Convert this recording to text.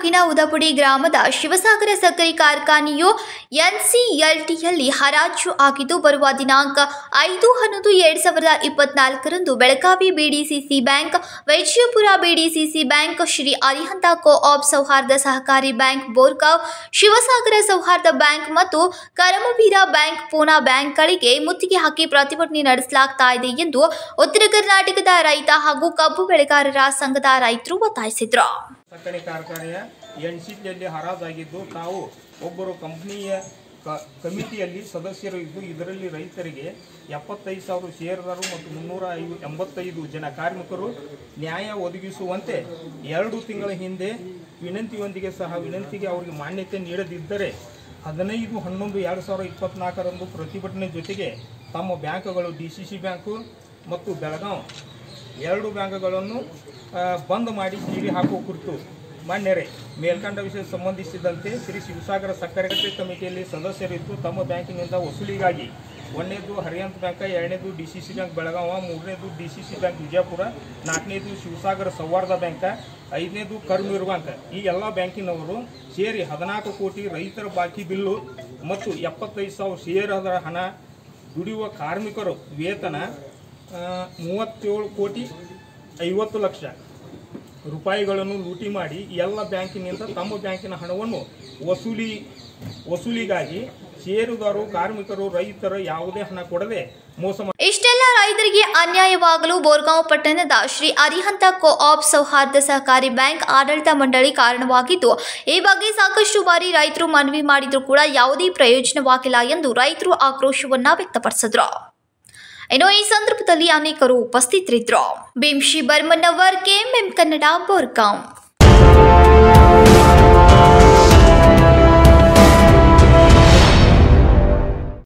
ತಾಲೂಕಿನ ಉದಪುಡಿ ಗ್ರಾಮದ ಶಿವಸಾಗರ ಸಕ್ಕರೆ ಕಾರ್ಖಾನೆಯು ಎನ್ಸಿಎಲ್ಟಿಯಲ್ಲಿ ಹರಾಜು ಆಗಿದ್ದು ಬರುವ ದಿನಾಂಕ ಐದು ಹನ್ನೊಂದು ಎರಡ್ ಸಾವಿರದ ಇಪ್ಪತ್ನಾಲ್ಕರಂದು Belagavi BDCC bank Vaidyapura BDCC bank Shri Arihanta co-op Souharda Sahakari bank ಬೋರ್ಗಾಂವ್ ಶಿವಸಾಗರ ಸೌಹಾರ್ದ ಬ್ಯಾಂಕ್ ಮತ್ತು ಕರಮವೀರ ಬ್ಯಾಂಕ್ ಪೂನಾ ಬ್ಯಾಂಕ್ಗಳಿಗೆ ಮುತ್ತಿಗೆ ಹಾಕಿ ಪ್ರತಿಭಟನೆ ನಡೆಸಲಾಗ್ತಾ ಇದೆ ಎಂದು ಉತ್ತರ ಕರ್ನಾಟಕದ ರೈತ ಹಾಗೂ ಕಬ್ಬು ಬೆಳೆಗಾರರ ಸಂಘದ ರೈತರು ಒತ್ತಾಯಿಸಿದ್ರು ಸಕ್ಕರೆ ಕಾರ್ಖಾನೆಯ ಎನ್ಸಿಟಿಯಲ್ಲಿ ಹರಾಜಾಗಿದ್ದು ತಾವು ಒಬ್ಬರು ಕಂಪನಿಯ ಕ- ಕಮಿಟಿಯಲ್ಲಿ ಸದಸ್ಯರು ಇದ್ದು ಇದರಲ್ಲಿ ರೈತರಿಗೆ ಎಪ್ಪತ್ತೈದು ಸಾವಿರ ಷೇರುದಾರರು ಮತ್ತು ಮುನ್ನೂರ ಐವ ಎಂಬತ್ತೈದು ಜನ ಕಾರ್ಮಿಕರು ನ್ಯಾಯ ಒದಗಿಸುವಂತೆ ಎರಡು ತಿಂಗಳ ಹಿಂದೆ ವಿನಂತಿಯೊಂದಿಗೆ ಸಹ ವಿನಂತಿಗೆ ಅವರಿಗೆ ಮಾನ್ಯತೆ ನೀಡದಿದ್ದರೆ ಹದಿನೈದು ಹನ್ನೊಂದು ಎರಡು ಸಾವಿರದ ಇಪ್ಪತ್ನಾಲ್ಕರಂದು ಪ್ರತಿಭಟನೆ ಜೊತೆಗೆ ತಮ್ಮ ಬ್ಯಾಂಕ್ಗಳು ಡಿ ಸಿ ಸಿ ಬ್ಯಾಂಕು ಮತ್ತು ಬೆಳಗಾಂ ಎರಡು ಬ್ಯಾಂಕ್ಗಳನ್ನು ಆ, ಬಂದ್ ಮಾಡಿ ಸೀಡಿ ಹಾಕುವ ಕುರಿತು ಮಾನ್ಯರೇ ಮೇಲ್ಕಂಡ ವಿಷಯ ಸಂಬಂಧಿಸಿದಂತೆ ಶ್ರೀ ಶಿವಸಾಗರ ಸಕ್ಕರೆ ಕಮಿಟಿಯಲ್ಲಿ ಸದಸ್ಯರಿದ್ದು ತಮ್ಮ ಬ್ಯಾಂಕಿನಿಂದ ವಸೂಲಿಗಾಗಿ ಒಂದನೇದು ಹರಿಯಂತ್ ಬ್ಯಾಂಕ್ ಎರಡನೇದು D C C bank Belagav ಮೂರನೇದು D C C bank Vijayapura ನಾಲ್ಕನೇದು ಶಿವಸಾಗರ ಸೌಹಾರ್ದ ಬ್ಯಾಂಕ್ ಐದನೇದು ಕರ್ಮೀರ್ ಬ್ಯಾಂಕ್ ಈ ಎಲ್ಲ ಬ್ಯಾಂಕಿನವರು ಸೇರಿ ಹದಿನಾಲ್ಕು ಕೋಟಿ ರೈತರ ಬಾಕಿ ಬಿಲ್ಲು ಮತ್ತು ಎಪ್ಪತ್ತೈದು ಸಾವಿರ ಷೇರದ ಹಣ ದುಡಿಯುವ ಕಾರ್ಮಿಕರು ವೇತನ ಆ, ಮೂವತ್ತೇಳು ಕೋಟಿ ಐವತ್ತು ಲಕ್ಷ ರೂಪಾಯಿಗಳನ್ನು ಲೂಟಿ ಮಾಡಿ ಎಲ್ಲ ಬ್ಯಾಂಕಿನಿಂದ ತಮ್ಮ ಬ್ಯಾಂಕಿನ ಹಣವನ್ನು ವಸೂಲಿ ವಸೂಲಿಗಾಗಿ ಷೇರುದಾರರು ಕಾರ್ಮಿಕರು ರೈತರ ಯಾವುದೇ ಹಣ ಕೊಡದೆ ಮೋಸ ಮಾಡಿ ಇಷ್ಟೆಲ್ಲ ರೈತರಿಗೆ ಅನ್ಯಾಯವಾಗಲು ಬೋರ್ಗಾಂವ್ ಪಟ್ಟಣದ ಶ್ರೀ ಅರಿಹಂತ ಕೋಆಪ್ ಸೌಹಾರ್ದ ಸಹಕಾರಿ ಬ್ಯಾಂಕ್ ಆಡಳಿತ ಮಂಡಳಿ ಕಾರಣವಾಗಿದ್ದು ಈ ಬಗ್ಗೆ ಸಾಕಷ್ಟು ಬಾರಿ ರೈತರು ಮನವಿ ಮಾಡಿದರೂ ಕೂಡ ಯಾವುದೇ ಪ್ರಯೋಜನವಾಗಿಲ್ಲ ಎಂದು ರೈತರು ಆಕ್ರೋಶವನ್ನ ವ್ಯಕ್ತಪಡಿಸಿದ್ರು ಇನ್ನು ಈ ಸಂದರ್ಭದಲ್ಲಿ ಅನೇಕರು ಉಪಸ್ಥಿತರಿದ್ದರು ಭೀಮ್ಶಿ ಬರ್ಮನ್ ಅವರ್ ಕೆಎಂಎಂ ಕನ್ನಡ ಬೋರ್ಗಾಂವ್